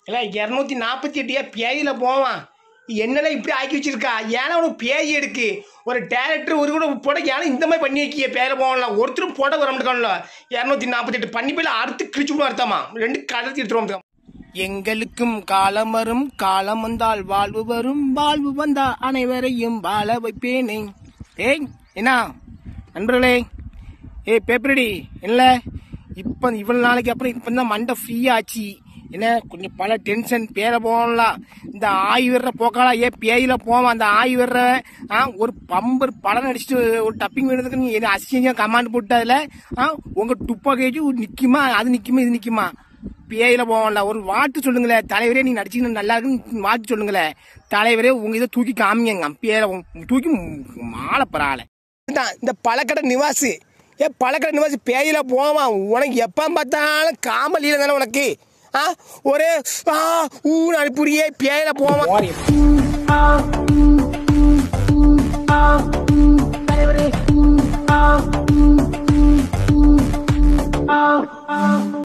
இல்லை இரநூத்தி நாற்பத்தி எட்டியா பேயில போவான் என்னடா இப்படி ஆக்கி வச்சிருக்கா ஏன்னா உனக்கு பேய் எடுக்கு ஒரு டேரக்டர் ஒரு கூட போட ஏன்னா இந்த மாதிரி பண்ணி வைக்கிய பேரை போகலாம் ஒருத்தரும் போட வர மாட்டேங்கல இரநூத்தி நாற்பத்தி எட்டு பண்ணி போய் அறுத்து கிழிச்சு விடும் அர்த்தமா ரெண்டு கடத்தி எடுத்துருவோம் எங்களுக்கும் காலம் வரும் காலம் வந்தால் வாழ்வு வரும் வாழ்வு வந்தா அனைவரையும் வாழ வைப்பேனே ஏய் என்ன நண்பர்களே ஏய் பேப்பரடி இல்லை இப்போ இவ்வளவு நாளைக்கு அப்புறம் இப்போ தான் மண்டை ஃப்ரீ ஆச்சு என்ன கொஞ்சம் பல டென்ஷன் பேர போகலாம் இந்த ஆய் விடுற போக்காலா ஏன் பேயில போவான் அந்த ஆய் விடுற ஆ ஒரு பம்பர் படம் நடிச்சுட்டு ஒரு டப்பிங் வேணுறதுக்கு நீங்க என்ன அசிங்க கமாண்ட் போட்டு அதுல ஆ உங்க துப்பா கேஜி நிக்குமா அது நிக்குமா இது நிக்குமா பேயில போவான்ல ஒரு வாட்டு சொல்லுங்களேன் தலைவரே நீ நடிச்சீங்கன்னா நல்லா இருக்குன்னு வாட்டு சொல்லுங்களேன் தலைவரே உங்க இதை தூக்கி காமிங்க பேரை தூக்கி மாலை பரவாயில்ல தான் இந்த பழக்கடை நிவாசி ஏ பழக்கடை நிவாசி பேயில போவான் உனக்கு எப்போ பார்த்தாலும் காமலியில தானே உனக்கு ஆ ஒரே ஆ ஊ அனுப்புறியே பேயில போவான்